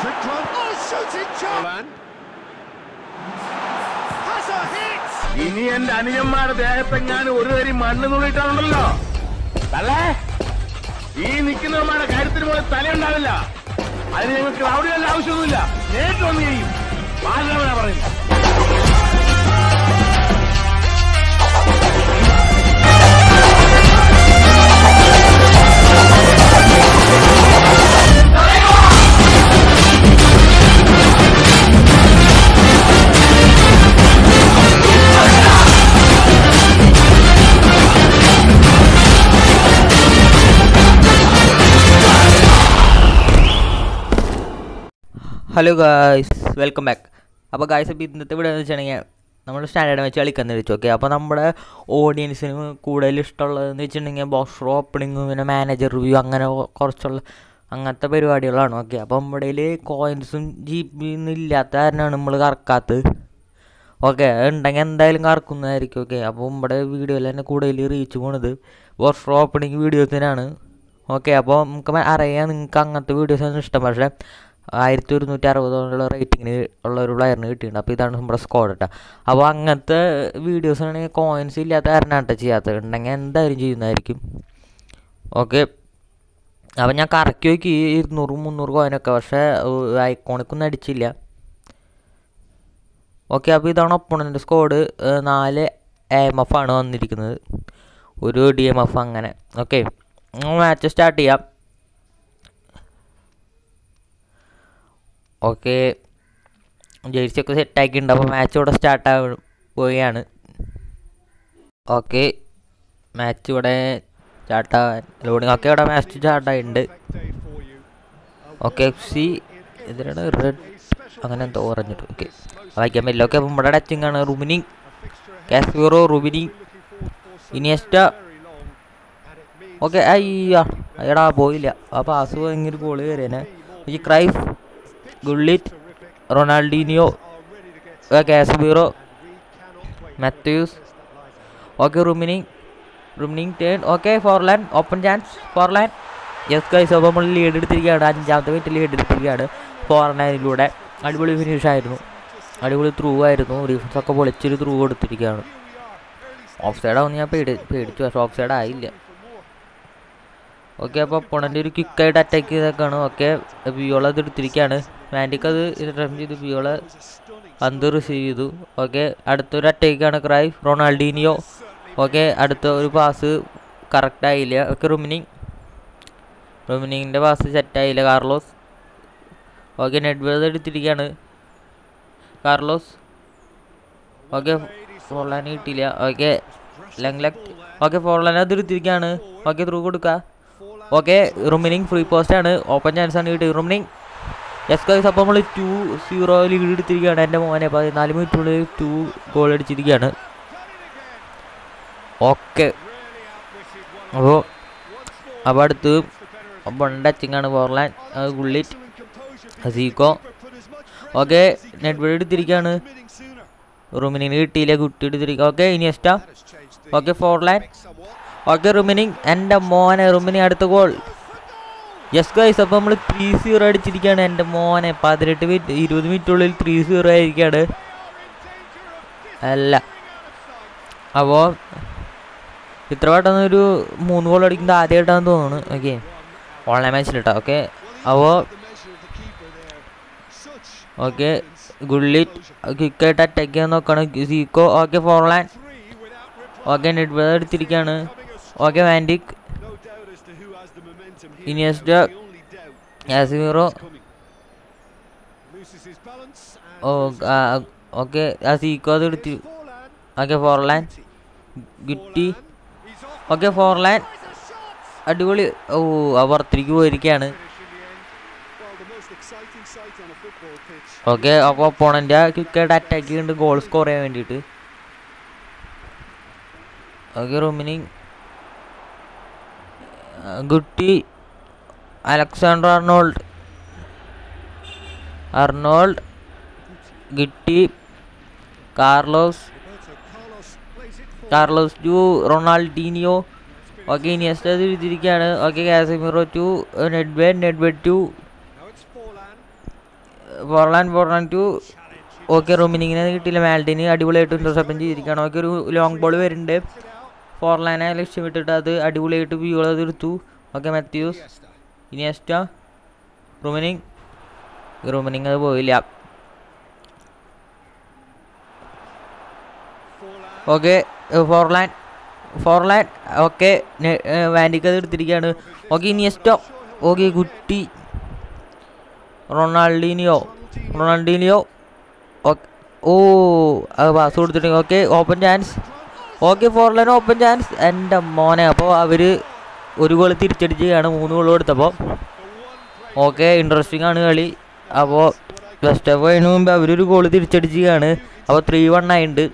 Strickland. Oh, shooting chance. Has a hit. ഇനി എന്റെ അനുജന്മാരുടെ ദേഹത്തെങ്ങാനും ഒരു തരി മണ്ണ് തുള്ളിട്ടാണല്ലോ തള്ളേ ഈ നിൽക്കുന്നവന്മാരുടെ കാര്യത്തിന് പോലെ തലയുണ്ടാവില്ല അതിന് ഞങ്ങൾക്ക് റൗഡികളുടെ ആവശ്യമൊന്നുമില്ല നേരിട്ട് വന്നു ചെയ്യും പാലവനാ പറയുന്നത് ഹലോ ഗായ്സ് വെൽക്കം ബാക്ക് അപ്പോൾ ഗായ്സ് ഇപ്പോൾ ഇന്നത്തെ വീഡിയോ എന്ന് വെച്ചിട്ടുണ്ടെങ്കിൽ നമ്മൾ സ്റ്റാൻഡേർഡ് വെച്ച് കളിക്കുന്നത് വെച്ചു ഓക്കെ അപ്പോൾ നമ്മുടെ ഓഡിയൻസിന് കൂടുതൽ ഇഷ്ടമുള്ളതെന്ന് വെച്ചിട്ടുണ്ടെങ്കിൽ ബോക്സ് ഓപ്പണിങ് പിന്നെ മാനേജർ റിവ്യൂ അങ്ങനെ കുറച്ചുള്ള അങ്ങനത്തെ പരിപാടികളാണ് ഓക്കെ അപ്പോൾ നമ്മുടെ കയ്യിൽ കോയിൻസും ജി ബി ഒന്നും ഇല്ലാത്ത കാരണമാണ് നമ്മൾ കറക്കാത്തത് ഓക്കെ ഉണ്ടെങ്കിൽ എന്തായാലും കറക്കുന്നതായിരിക്കും ഓക്കെ അപ്പോൾ നമ്മുടെ വീഡിയോയിൽ തന്നെ കൂടുതൽ റീച്ച് പോണത് ബോക്സ് ഓപ്പണിങ് വീഡിയോസിനാണ് ഓക്കെ അപ്പോൾ നമുക്ക് മ- അറിയാം നിങ്ങൾക്ക് അങ്ങനത്തെ വീഡിയോസാണ് ഇഷ്ടം പക്ഷേ ആയിരത്തി ഒരുന്നൂറ്റി അറുപതോളം റേറ്റിങ്ങിന് ഉള്ള ഒരു പ്ലെയറിന് കിട്ടിയിട്ടുണ്ട് അപ്പോൾ ഇതാണ് നമ്മുടെ സ്കോഡ് കേട്ടോ അപ്പോൾ അങ്ങനത്തെ വീഡിയോസ് ആണെങ്കിൽ കോയിൻസ് ഇല്ലാത്ത കാരണമാണ് കേട്ടോ ചെയ്യാത്തത് ഉണ്ടെങ്കിൽ എന്തായാലും ചെയ്യുന്നതായിരിക്കും ഓക്കെ അപ്പോൾ ഞാൻ കറക്കി നോക്കി ഇരുന്നൂറ് മുന്നൂറ് കോയിനൊക്കെ പക്ഷേ ഐക്കോണിക്കൊന്നും അടിച്ചില്ല ഓക്കെ അപ്പോൾ ഇതാണ് ഒപ്പണൻ്റെ സ്കോഡ് നാല് എം എഫ് ആണ് വന്നിരിക്കുന്നത് ഒരു ഡി എം എഫ് അങ്ങനെ ഓക്കെ മാച്ച് സ്റ്റാർട്ട് ചെയ്യാം ഓക്കെ ജേഴ്സി ഒക്കെ സെറ്റാക്കിയിട്ടുണ്ട് അപ്പോൾ മാച്ച് ഇവിടെ സ്റ്റാർട്ട് പോവുകയാണ് ഓക്കെ മാച്ച് ഇവിടെ സ്റ്റാർട്ടാവാൻ ലോഡിങ് ഒക്കെ ഇവിടെ മാച്ച് സ്റ്റാർട്ടായിട്ടുണ്ട് ഓക്കെ എഫ് സി ഇതിനാണ് റെഡ് അങ്ങനെ എന്തോ പറഞ്ഞിട്ട് ഓക്കെ വായിക്കാൻ പറ്റില്ല ഓക്കെ അപ്പം ഇവിടെ ടച്ചിങ് ആണ് റുബിനിങ് കാസ്പിറോ റുബിനിങ് ഇനിയസ്റ്റ ഓക്കെ അയ്യ എടാ പോയില്ല ആ പാസ് ഭയങ്കര ഗോള് കയറിയേനെ ഈ Cruyff Gullit Ronaldinho Casemiro Mateus okay Rummenigge Rummenigge turn okay Forlan open chance Forlan yes guys അപ്പോൾ നമ്മൾ ലീഡ് എടുത്തിരിക്കുകയാണ് അഞ്ചാമത്തെ മിനിറ്റ് ലീഡ് എടുത്തിരിക്കുകയാണ് ഫോർലാനിലൂടെ അടിപൊളി ഫിനിഷ് ആയിരുന്നു അടിപൊളി ത്രൂ ആയിരുന്നു റീഫൻസ് ഒക്കെ പൊളിച്ചൊരു ത്രൂ കൊടുത്തിരിക്കുകയാണ് ഓഫ് സൈഡ് ആവുന്ന ഞാൻ പേടി പേടിച്ചു പക്ഷേ ഓഫ് സൈഡ് ആയില്ല ഓക്കെ അപ്പോൾ ഒപ്പണൻ്റെ ഒരു ക്വിക്കായിട്ട് അറ്റാക്ക് ചെയ്തേക്കാണ് ഓക്കെ ബിയോള അത് എടുത്തിരിക്കുകയാണ് മാൻഡിക്ക് അത് റൺ ചെയ്തു ബിയോള പന്ത് റിസീവ് ചെയ്തു ഓക്കെ അടുത്തൊരു അറ്റാക്കാണ് ക്രൈ റൊണാൾഡീനിയോ ഓക്കെ അടുത്ത ഒരു പാസ് കറക്റ്റ് ആയില്ല ഓക്കെ റുമിനിങ് റുമിനിങ്ങിൻ്റെ പാസ് സെറ്റായില്ല കാർലോസ് ഓക്കെ നെറ്റ്വേർഡ് എടുത്തിരിക്കുകയാണ് കാർലോസ് ഓക്കെ ഫോർലാൻ കിട്ടിയില്ല ഓക്കെ ലെങ് ലെഗ് ഓക്കെ ഫോർലാൻ അത് എടുത്തിരിക്കുകയാണ് ഓക്കെ ത്രൂ കൊടുക്കുക ഓക്കെ റുമിനിങ് ഫ്രീ പോസ്റ്റ് ആണ് ഓപ്പൺ ചാൻസ് ആണ് കിട്ടിയത് റുമിനിങ് യെസ് ഗൈസ് അപ്പോൾ നമ്മൾ ടു സീറോ ലീഡ് എടുത്തിരിക്കുകയാണ് എൻ്റെ മോനെ പതിനാല് മിനിറ്റിനുള്ളിൽ ടു ഗോൾ അടിച്ചിരിക്കുകയാണ് ഓക്കെ അപ്പോൾ അപ്പോൾ അടുത്ത് അപ്പോൾ ടച്ചിങ് ആണ് ഫോർലാൻ ഗുള്ളിറ്റ് ഹസീക്കോ ഓക്കെ നെറ്റ് എടുത്തിരിക്കുകയാണ് റുമിനിന് കിട്ടിയില്ല കുട്ടി എടുത്തിരിക്കുക okay Iniesta okay Forlan okay Rummenigge എൻ്റെ മോനെ റുമിനി അടുത്ത ഗോൾ യെസ് ഗൈസ് അപ്പോൾ നമ്മൾ ത്രീ സീറോ അടിച്ചിരിക്കുകയാണ് എൻ്റെ മോനെ പതിനെട്ട് മിനിറ്റ് ഇരുപത് മിനിറ്റുള്ളിൽ ത്രീ സീറോ ആയിരിക്കുകയാണ് അല്ല അപ്പോൾ ഇത്ര പെട്ടെന്ന് ഒരു മൂന്ന് ഗോൾ അടിക്കുന്നത് ആദ്യമായിട്ടാണെന്ന് തോന്നുന്നു ഓക്കെ ഓൺലൈൻ മാച്ചിൽ കേട്ടോ ഓക്കെ അപ്പോൾ ഓക്കെ ഗുള്ളിറ്റ് ക്വിക്കായിട്ട് അറ്റാക്ക് ചെയ്യാൻ നോക്കണം Zico okay Forlan okay net എടുത്തിരിക്കുകയാണ് ഓക്കെ വാൻഡിക് ഇനിയസ്റ്റ കാസിമീറോ ഓ ഓക്കെ ആ സീക്കോ അത് എടുത്തി ഓക്കെ ഫോർലാൻ ഗിറ്റി ഓക്കെ ഫോർലാൻ അടിപൊളി ഓ ആ പുറത്തേക്ക് പോയിരിക്കുകയാണ് ഓക്കെ അപ്പോൾ ഒപ്പോണൻ്റെ ക്വിക്കായിട്ട് അറ്റാക്ക് ചെയ്യുന്നുണ്ട് ഗോൾ സ്കോർ ചെയ്യാൻ വേണ്ടിയിട്ട് okay Rummenigge Guti Alexander Arnold Arnold ഗിട്ടി Carlos Carlos to Ronaldinho okay Iniesta അത് എഴുതിയിരിക്കുകയാണ് okay Casemiro to Nedved Nedved to Forlan Forlan to okay റൂമിനിങ്ങിനെ കിട്ടിയില്ല മാൽഡിന് അടിപൊളിയായിട്ട് ഇന്റർസെപ്ഷൻ ചെയ്തിരിക്കുകയാണ് ഓക്കെ ഒരു ലോങ് ബോൾ വരുന്നുണ്ട് ഫോർലാനെ ലക്ഷ്യമിട്ടിട്ട് അത് അടിപൊളിയായിട്ട് വ്യൂ അത് എടുത്തു okay Mateus Iniesta Rummenigge Rummenigge അത് പോയില്ല ഓക്കെ ഫോർലാൻ ഫോർലാൻ ഓക്കെ വാൻഡിക്ക് അത് എടുത്തിരിക്കുകയാണ് okay Iniesta okay Guti Ronaldinho Ronaldinho okay ഓ അത് പാസ് കൊടുത്തിട്ടുണ്ട് okay open chance okay Forlan open chance എൻ്റെ മോനെ അപ്പോൾ അവർ ഒരു ഗോൾ തിരിച്ചടിക്കുകയാണ് മൂന്ന് ഗോൾ കൊടുത്തപ്പോൾ ഓക്കെ ഇൻട്രസ്റ്റിംഗ് ആണ് കളി അപ്പോൾ ഫസ്റ്റ് ഹാഫ് കഴിഞ്ഞ മുമ്പ് അവരൊരു ഗോൾ തിരിച്ചടിക്കുകയാണ് അപ്പോൾ ത്രീ വൺ ആയിട്ടുണ്ട്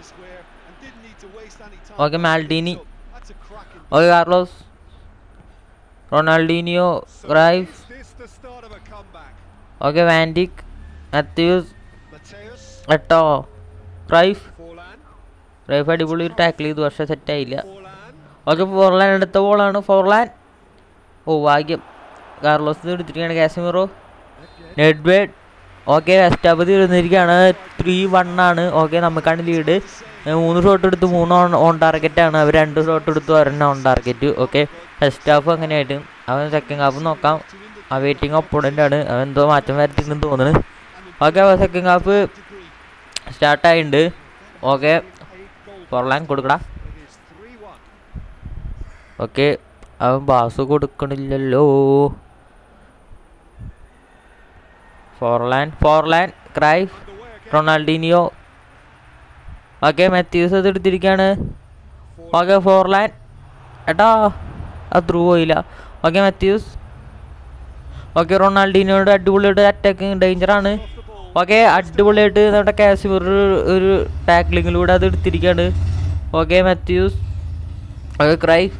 okay Maldini okay Carlos Ronaldinho റൈഫ് This the start of a comeback. Okay Van Dijk Mateus Mateus, Eto'o റൈഫ് Forlan, റൈഫ് അടിപൊളി ഒരു ടാക്കിൾ ചെയ്തു പക്ഷേ സെറ്റായില്ല Forlan, ഓക്കെ ഫോർലാൻ എടുത്ത ബോളാണ് ഫോർലാൻ ഓ ഭാഗ്യം കാർലോസ് എടുത്തിരിക്കുകയാണ് കാശ്മീറോ നെഡ്വേഡ് ഓക്കെ വെസ്റ്റാബ് തീർന്നിരിക്കുകയാണ് ത്രീ വൺ ആണ് ഓക്കെ നമുക്കാണ് ലീഡ് മൂന്ന് ഷോട്ട് എടുത്ത് മൂന്ന് ഓൺ ഓൺ ടാർഗറ്റ് ആണ് അവർ രണ്ട് ഷോട്ട് എടുത്ത് ഒരെണ്ണം on target okay first half അങ്ങനെയായിട്ട് അവൻ സെക്കൻഡ് ഹാഫ് നോക്കാം ആ വെയിറ്റിംഗ് ഒപ്പോണൻ്റ് ആണ് അവൻ എന്തോ മാറ്റം വരുത്തിണ്ടെന്ന് തോന്നുന്നു ഓക്കെ സെക്കൻഡ് ഹാഫ് സ്റ്റാർട്ടായിട്ടുണ്ട് ഓക്കെ ഫോർലാൻ കൊടുക്കടാ it is 3 1. ഓക്കെ അവൻ ബാസ് കൊടുക്കണില്ലല്ലോ Forlan Forlan Cruyff Ronaldinho okay Matthews അത് എടുത്തിരിക്കുകയാണ് ഓക്കെ ഫോർലാൻ എട്ടാ അത് ത്രൂ പോയില്ല ഓക്കെ മാത്യൂസ് ഓക്കെ റൊണാൾഡീനിയോട് അടിപൊളിയായിട്ട് അറ്റാക്കിങ് ഡേഞ്ചറാണ് ഓക്കെ അടിപൊളിയായിട്ട് നമ്മുടെ കാശ്മീർ ഒരു ടാക്ലിങ്ങിലൂടെ അത് എടുത്തിരിക്കുകയാണ് okay Matthews okay Cruyff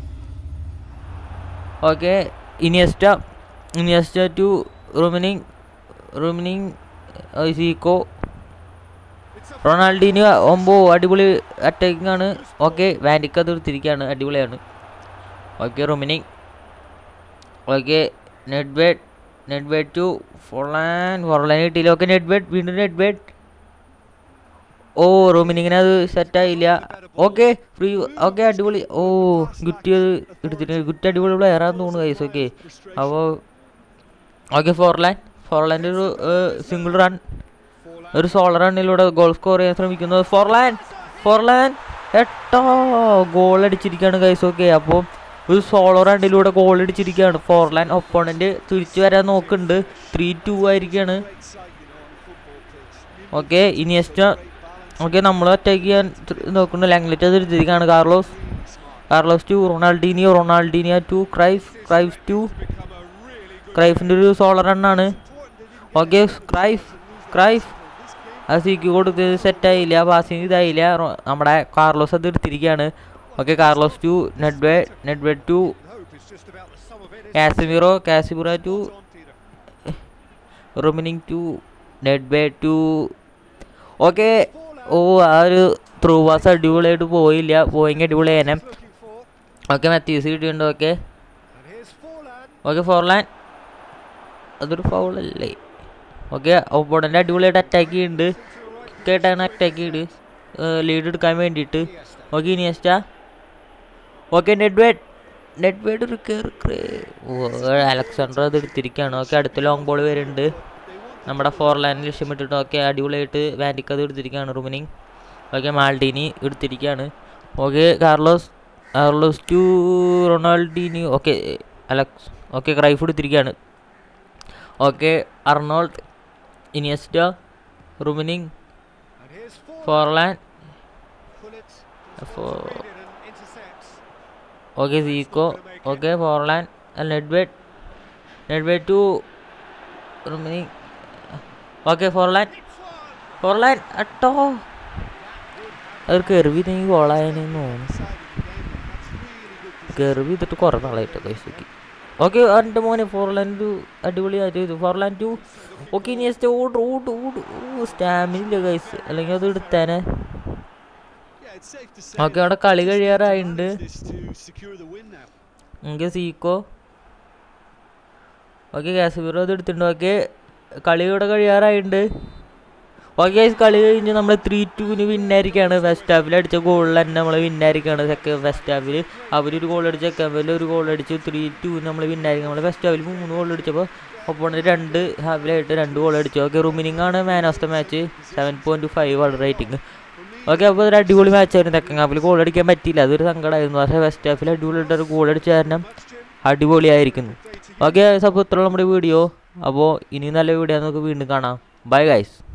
okay Iniesta Iniesta to Rummenigge Rummenigge Zico Ronaldinho ഒമ്പോ അടിപൊളി അറ്റാക്കിംഗ് ആണ് ഓക്കെ വാൻഡിക്ക് അത് എടുത്തിരിക്കുകയാണ് അടിപൊളിയാണ് okay Rummenigge okay Nedved Nedved to Forlan Forlan കിട്ടിയില്ല ഓക്കെ നെഡ്വേഡ് വീണ്ടും നെഡ്വേഡ് ഓ റൂമിനിങ്ങിന് അത് സെറ്റായില്ല ഓക്കെ ഫ്രീ ഓക്കെ അടിപൊളി ഓ ഗുറ്റി അത് എടുത്തിട്ട് ഗുറ്റി അടിപൊളി പ്ലെയറാന്ന് തോന്നുന്നു കൈസ് ഓക്കെ അപ്പോൾ ഓക്കെ ഫോർലാൻ ഫോർലാൻ്റെ ഒരു സിംഗിൾ റൺ ഒരു സോളർ റണ്ണിലൂടെ ഗോൾ സ്കോർ ചെയ്യാൻ ശ്രമിക്കുന്നത് ഫോർലാൻ ഫോർലാൻ എട്ടോ ഗോൾ അടിച്ചിരിക്കുകയാണ് കൈസ് ഓക്കെ അപ്പോൾ ഒരു സോളോ റണ്ണിലൂടെ ഗോൾ അടിച്ചിരിക്കുകയാണ് ഫോർലാൻ ഒപ്പോണൻറ്റ് തിരിച്ചു വരാൻ നോക്കുന്നുണ്ട് ത്രീ ടു ആയിരിക്കുകയാണ് ഓക്കെ ഇനിയസ്റ്റ ഓക്കെ നമ്മൾ അറ്റാക്ക് ചെയ്യാൻ ത്ര- നോക്കുന്നു ലാംഗ്ലേറ്റ് അത് എടുത്തിരിക്കുകയാണ് Carlos Carlos to Ronaldinho Ronaldinho to Cruyff Cruyff to ക്രൈഫിൻ്റെ ഒരു സോളർ റണ്ണാണ് ഓക്കെ ക്രൈഫ് ക്രൈഫ് അത് സീക്ക് കൊടുത്ത് സെറ്റായില്ല പാസിങ് ഇതായില്ല റൊ- നമ്മുടെ കാർലോസ് അത് എടുത്തിരിക്കുകയാണ് okay Carlos to Nedved Nedved to Hope it's just about the sum of it. Casemiro Casemiro to Isn't it? Rummenigge to Nedved to okay ഓ ആ ഒരു ത്രൂ പാസ് അടിപൊളിയായിട്ട് പോയില്ല പോയെങ്കിൽ അടിപൊളിയാനെ Looking for. ഓക്കെ മാത്യൂസ് കിട്ടിയിട്ടുണ്ട് okay And here's Forlan. Okay Forlan അതൊരു ഫൗളല്ലേ ഓക്കെ ഒപ്പോണൻ്റെ അടിപൊളിയായിട്ട് അറ്റാക്ക് ചെയ്യുന്നുണ്ട് കേട്ടാണ് അറ്റാക്ക് ചെയ്ത് ലീഡ് എടുക്കാൻ വേണ്ടിയിട്ട് okay Iniesta okay Nedved Nedved ഒരു കയറി ഓ അലക്സാണ്ടർ അത് എടുത്തിരിക്കുകയാണ് ഓക്കെ അടുത്ത ലോങ് ബോൾ വരുന്നുണ്ട് നമ്മുടെ ഫോർ ലൈനിൽ ലക്ഷ്യമിട്ടിട്ട് ഓക്കെ അടിപൊളിയായിട്ട് വാൻഡിക്ക് അത് എടുത്തിരിക്കുകയാണ് റൂമിനിങ് ഓക്കെ മാൾഡീനി എടുത്തിരിക്കുകയാണ് okay Carlos Carlos to Ronaldinho okay Alex okay Cruyff എടുത്തിരിക്കുകയാണ് okay Arnold Iniesta Rummenigge And here's Forlan. Forlan Pullet. For- Read it and intercepts. Okay Zico okay Forlan Nedved Nedved to Rummenigge okay Forlan Forlan അട്ടോ അത് കെറിവ് ഇതെങ്കിൽ ഗോളായെന്ന് തോന്നുന്നു കെറിവ് ചെയ്തിട്ട് കുറേ നാളായിട്ട് പൈസക്ക് okay എൻ്റെ മോനെ ഫോർലാൻ ടു അടിപൊളിയായിട്ട് ചെയ്തു ഫോർലാൻ ടു ഓക്കെ ഇനി ജസ്റ്റ് ഓട് ഓട് ഓട് ഓ സ്റ്റാമിന ഇല്ല ഗൈസ് അല്ലെങ്കിൽ അത് എടുത്തേനെ Yeah, it's safe to say. Okay അവിടെ കളി കഴിയാറായിട്ടുണ്ട് This to secure the win now. എനിക്ക് സീക്കോ ഓക്കെ കാശ്മീർ അത് എടുത്തിട്ടുണ്ട് ഓക്കെ കളി ഇവിടെ കഴിയാറായിട്ടുണ്ട് ഓക്കെ കളി കഴിഞ്ഞ് നമ്മൾ ത്രീ ടുവിന് വിന്നായിരിക്കാണ് ഫസ്റ്റ് ഹാഫിൽ അടിച്ച ഗോളിൽ തന്നെ നമ്മൾ വിന്നായിരിക്കാണ് സെക്കൻഡ് ഫസ്റ്റ് ഹാഫിൽ അവരൊരു ഗോൾ അടിച്ച് സെക്കൻഡ് ഹാഫിൽ ഒരു ഗോൾ അടിച്ച് ത്രീ ടുവിന് നമ്മൾ വിന്നായിരിക്കും നമ്മൾ ഫസ്റ്റ് ഹാഫിൽ മൂന്ന് ഗോൾ അടിച്ചപ്പോൾ ഒപ്പോണന്റ് രണ്ട് ഹാഫിലായിട്ട് രണ്ട് ഗോൾ അടിച്ചു ഓക്കെ റുമിനിങ് ആണ് man of the match seven point five ആണ് റേറ്റിംഗ് ഓക്കെ അപ്പോൾ ഒരു അടിപൊളി മാച്ചായിരുന്നു സെക്കൻഡ് ഹാഫിൽ ഗോൾ അടിക്കാൻ പറ്റിയില്ല അതൊരു സങ്കടമായിരുന്നു പക്ഷേ ഫസ്റ്റ് ഹാഫിൽ അടിപൊളിയായിട്ട് ഒരു ഗോൾ അടിച്ച കാരണം അടിപൊളിയായിരിക്കുന്നു ഓക്കെ അപ്പോൾ ഇത്രയുള്ള നമ്മുടെ വീഡിയോ അപ്പോൾ ഇനി നല്ല വീഡിയോ നമുക്ക് വീണ്ടും കാണാം ബൈ ഗൈസ്